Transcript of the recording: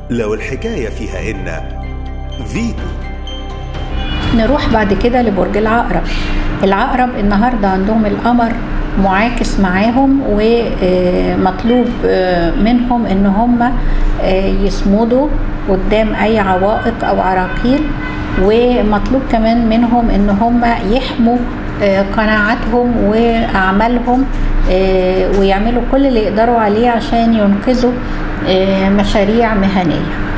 لو الحكاية فيها إن فيتو نروح بعد كده لبرج العقرب العقرب النهارده عندهم القمر معاكس معاهم ومطلوب منهم ان هم يصمدوا قدام اي عوائق او عراقيل ومطلوب كمان منهم ان هم يحموا قناعاتهم واعمالهم ويعملوا كل اللي يقدروا عليه عشان ينقذوا مشاريع مهنيه